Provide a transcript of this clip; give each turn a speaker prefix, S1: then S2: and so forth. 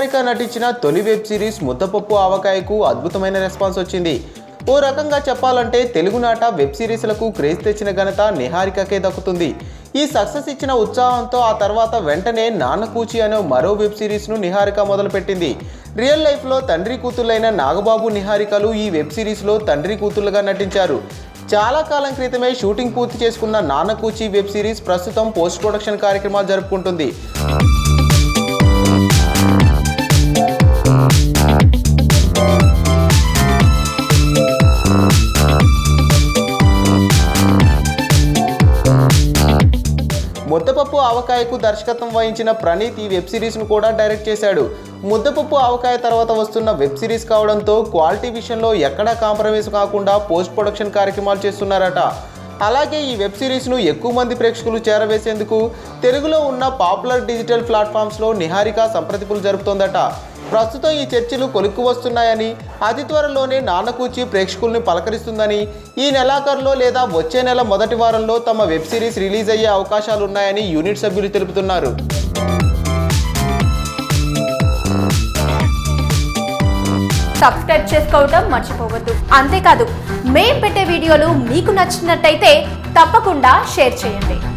S1: నిహారిక నటించిన తొలి web series ముద్దపప్పు ఆవకాయకు అద్భుతమైన రెస్పాన్స్ వచ్చింది ఓ రకంగా చెప్పాలంటే తెలుగునాట వెబ్ సిరీస్లకు క్రేజ్ తెచ్చిన ఘనత నిహారికకే దక్కుతుంది ఈ సక్సెస్ ఇచ్చిన ఉత్సాహంతో ఆ తర్వాత వెంటనే నాన్నకూచి అనే మరో వెబ్ సిరీస్ను నిహారిక మొదలుపెట్టింది రియల్ లైఫ్లో తండ్రి కూతుళ్ళైన నాగబాబు నిహారికలు ఈ వెబ్ సిరీస్లో తండ్రి కూతుళ్ళుగా నటించారు చాలా కాలం క్రితమే షూటింగ్ పూర్తి చేసుకున్న నాన్నకూచి వెబ్ సిరీస్ ప్రస్తుతం పోస్ట్ ప్రొడక్షన్ కార్యక్రమాలు జరుపుకుంటుంది ముద్దపప్పు ఆవకాయకు దర్శకత్వం వహించిన ప్రణీత్ ఈ వెబ్ సిరీస్ను కూడా డైరెక్ట్ చేశాడు ముద్దపప్పు ఆవకాయ తర్వాత వస్తున్న వెబ్ సిరీస్ కావడంతో క్వాలిటీ విషయంలో ఎక్కడా కాంప్రమైజ్ కాకుండా పోస్ట్ ప్రొడక్షన్ కార్యక్రమాలు చేస్తున్నారట అలాగే ఈ వెబ్ సిరీస్ను ఎక్కువ మంది ప్రేక్షకులు చేరవేసేందుకు తెలుగులో ఉన్న పాపులర్ డిజిటల్ ప్లాట్ఫామ్స్లో నిహారిక సంప్రదింపులు జరుపుతోందట ప్రస్తుతం ఈ చర్చలు కొలుక్కు వస్తున్నాయని అతి త్వరలోనే నాన్నకూచి ప్రేక్షకుల్ని పలకరిస్తుందని ఈ నెలాఖరులో లేదా వచ్చే నెల మొదటి వారంలో తమ వెబ్ సిరీస్ రిలీజ్ అయ్యే అవకాశాలు ఉన్నాయని యూనిట్ సభ్యులు తెలుపుతున్నారు
S2: సబ్స్క్రైబ్ చేసుకోవటం మర్చిపోవద్దు అంతేకాదు మేం పెట్టే వీడియోలు మీకు నచ్చినట్టయితే తప్పకుండా షేర్ చేయండి